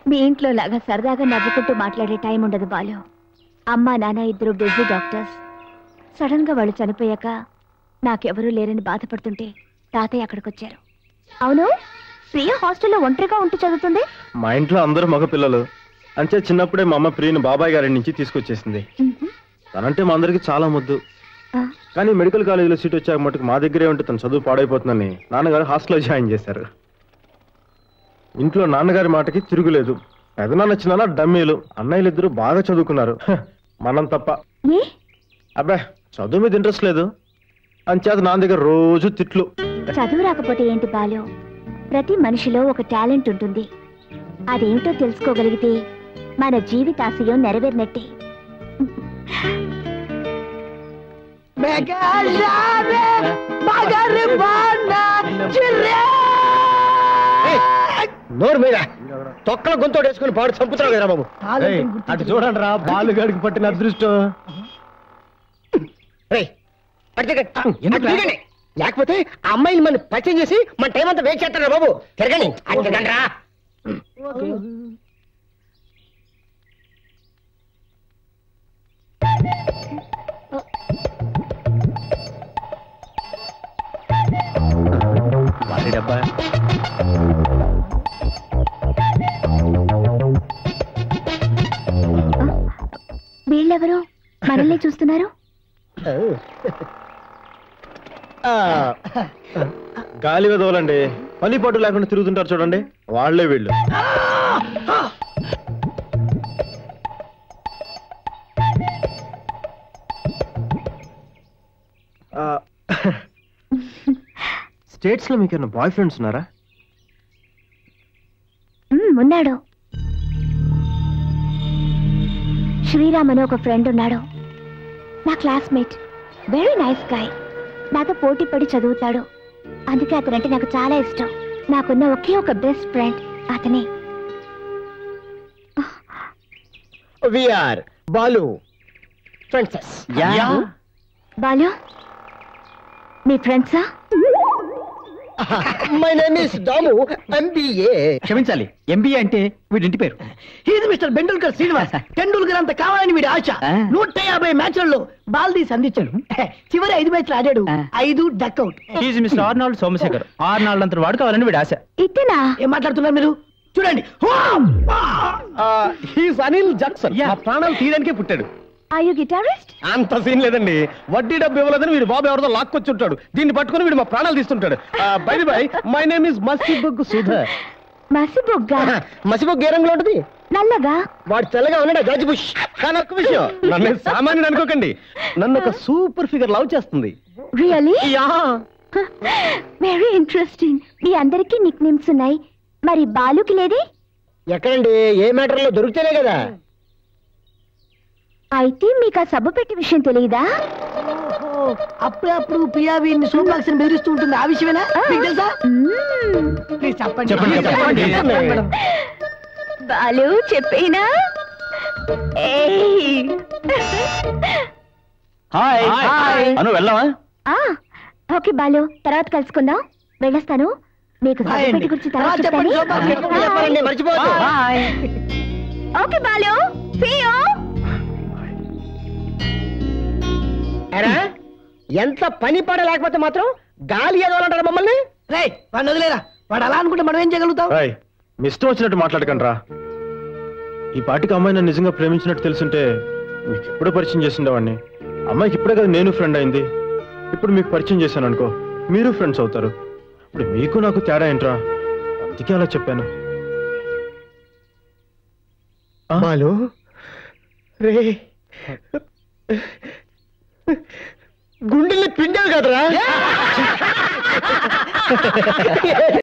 మీ ఇంట్లో లాగా సరదాగా నవ్వుకుంటూ మాట్లాడే టైం ఉండదు బాలు అమ్మా నాన్న ఇద్దరు బిజీ డాక్టర్స్ సడన్ గా వాళ్ళు చనిపోయాక నాకెవరూ లేరని బాధపడుతుంటే తాతయ్య అక్కడికి వచ్చారు అవును ప్రియ హాస్టల్లో ఒంటరిగా ఉంటూ చదువుతుంది మా ఇంట్లో అందరూ మగ పిల్లలు అంతే చిన్నప్పుడే మా అమ్మ ప్రియని బాబాయ్ గారి నుంచి తీసుకొచ్చేసింది మ్మ్. తనంటే మా అందరికి చాలా ముద్దు ఆ, కానీ మెడికల్ కాలేజీలో సీట్ వచ్చాక మటుకు మా దగ్గరే ఉంటే తన చదువు పాడైపోతుందని నాన్నగారు హాస్టల్లో జాయిన్ చేశారు ఇంట్లో నాన్నగారి మాటకి తిరుగులేదు పెదనాన్న చిన్న డమ్మీలు అన్నయ్యలు ఇద్దరు బాగా చదువుకున్నారు హ, మనం తప్ప ఏ అబ్బే చదువు మీద ఇంట్రెస్ట్ లేదు అంచేత నాన్న దగ్గర రోజు తిట్లు చదువు రాకపోతే ఏంటి బాలు ప్రతి మనిషిలో ఒక టాలెంట్ ఉంటుంది అదేంటో తెలుసుకోగలిగితే మన జీవితాశయం నెరవేరినట్టే నోరు మీద తొక్కల గొంతు వేసుకుని పాడు చంపుతున్నావు కదా బాబు ఏయ్, అటు చూడండి రా బాలుగాడికి పట్టిన అదృష్టం రేయ్, అటు తిరగండి. అటు తిరగండి. లేకపోతే ఆ అమ్మాయిని మన పరిచయం చేసి మన టైం అంతా వేస్ట్ చేస్తారా బాబు తిరగండి అటు తిరగండి రా వాడి డబ్బా వీళ్ళెవరు మనల్ని చూస్తున్నారు గాలి వదవలండి పని పాటు లేకుండా తిరుగుతుంటారు చూడండి వాళ్ళే వీళ్ళు స్టేట్స్ లో మీకు ఏమైనా బాయ్ ఫ్రెండ్స్ ఉన్నారా మ్మ్, ఉన్నాడు శ్రీరామ్ అని ఒక ఫ్రెండ్ ఉన్నాడు నా క్లాస్మేట్ వెరీ నైస్ గాయ్ నాతో పోటీ పడి చదువుతాడు అందుకే అతనంటే నాకు చాలా ఇష్టం నాకున్న ఒకే ఒక బెస్ట్ ఫ్రెండ్ అతనే విఆర్ బాలు ఫ్రెండ్స్ బాలు మీ ఫ్రెండ్సా my name is Damu MBA క్షమించాలి ఎంబీఏ అంటే వీడింటి పేరు ఇది మిస్టర్ బెండూల్కర్ శ్రీనివాస్ టెండూల్కర్ అంత కావాలని వీడి ఆశ ఆ. నూట యాభై మ్యాచ్లలో బాల్దీస్ అందించాడు చివరి ఐదు మ్యాచ్లు ఆడాడు ఆ. ఐదు duck out is mister Arnold Somashekhar Arnold అంత వాడు కావాలని వీడి ఆశ ఇతనా ఏం మాట్లాడుతున్నారు మీరు చూడండి హీస్ అనిల్ జాక్సన్ Yeah. మా ప్రాణాలు తీయడానికే పుట్టాడు ఐ యు గిటారిస్ట్ అంత సీన్ లేదండి వడ్డీ డబ్బు ఇవ్వలేదని వీడు బాబు ఎవరితో లాక్కొచ్చి ఉంటాడు దీన్ని పట్టుకుని వీడు మా ప్రాణాలు తీస్తుంటాడు bye bye my name is మసిబొగ్గు సుధర్ మసిబొగ్గా మసిబొగ్గు ఏ రంగులో ఉంటుంది నల్లగా వాడు తెల్లగా ఉన్నాడు జార్జ్ బుష్ కానీ ఒక్క విషయం నన్ను సామాన్యుడు అనుకోకండి నన్ను ఒక సూపర్ ఫిగర్ లవ్ చేస్తుంది రియలీ యా వెరీ ఇంట్రెస్టింగ్ మీ అందరికీ నిక్ నేమ్స్ ఉన్నాయి మరి బాలుకి లేదే ఎక్కడండి ఏ మ్యాటర్ లో దొరికితేనే కదా అయితే మీకు ఆ సబ్బు పెట్టి విషయం తెలియదా అప్పుడప్పుడు ప్రియా వీరిని సోమాక్సిని బెదిరిస్తూ ఉంటుంది ఆ విషయమేనా మీకు తెలుసా మ్మ్. ప్లీజ్ చెప్పండి చెప్పండి, చెప్పండి. చెప్పండి, మేడం. బాలు చెప్పేనా ఏయ్. Hi hi. అను వెళ్దామా ఆ, ఓకే బాలు తర్వాత కలుసుకుందాం వెళ్ళొస్తాను మీకు హాయ్ సబ్బు అండి. పెట్టి గురించి తర్వాత ఆ, చెప్పండి, చెప్తాను. చెప్పండి, చెప్పాలండి మర్చిపోవద్దు hi okay Balu see you. ఎరా ఎంత పని పడ లేకపోతే మాత్రం గాలి ఎదవాలంటారు మమ్మల్ని రేయ్ వాడిని వదిలేరా వాడు అలా అనుకుంటే మనం ఏం చేయగలుగుతాం రాయ్ మీ ఇష్టం వచ్చినట్టు మాట్లాడకండి రా ఈ పాటికి అమ్మాయి నన్ను నిజంగా ప్రేమించినట్టు తెలుసుంటే మీకు ఎప్పుడో పరిచయం చేసిండేవాడిని అమ్మాయికి ఇప్పుడే కదా నేను ఫ్రెండ్ అయింది ఇప్పుడు మీకు పరిచయం చేశాను అనుకో మీరు ఫ్రెండ్స్ అవుతారు ఇప్పుడు మీకు నాకు తేడా ఏంట్రా అందుకే అలా చెప్పాను ఆ? బాలు రే గుండెల్ని పిండావు కదరా